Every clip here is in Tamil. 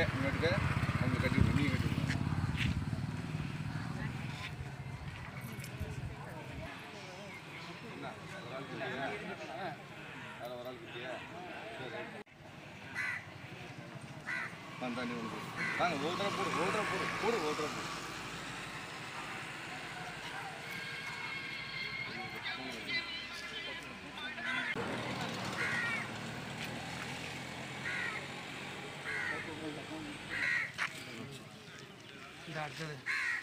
இங்கே இங்கிட்டு அவங்க கட்டி விடு, நீ கட்டி விடு. என்ன, ஒரு ஆள் கிட்டியா? வேற ஒரு ஆள் கிட்டியா? சரி, ரைட். வாங்க, தண்ணி கொண்டு போடு. வாங்க ஓட்டுற போடு ஓட்டுற போடு போடு ஓட்டுற போடு இந்த அடுத்தது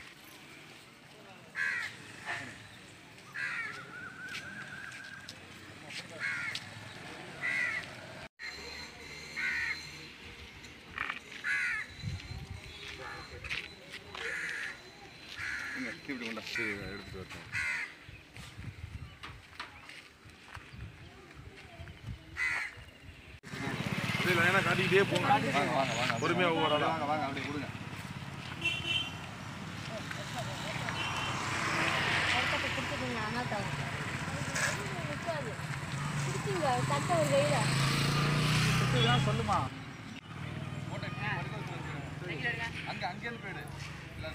இங்க இப்படி கொண்டா சரி எடுத்துட்டு வரட்டும் அப்படியே லைனாக காட்டிக்கிட்டே போங்க வாங்க வாங்க வாங்க பொறுமையா ஒவ்வொரு ஆளா. வாங்க வாங்க அப்படியே கொடுங்க கட்டத்தை கொடுத்துருங்க அனாத்தாவும் நிற்காது கொடுத்துங்க கட்ட ஒரு கையில் சொல்லுமா அங்க அங்கேருந்து போயிடு இல்லை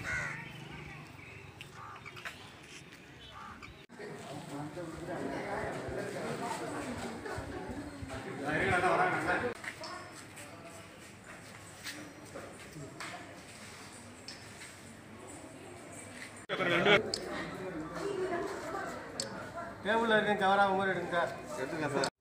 டேபிளில் இருக்கேன் கவராக மாதிரி எடுங்க எடுத்துங்க சார்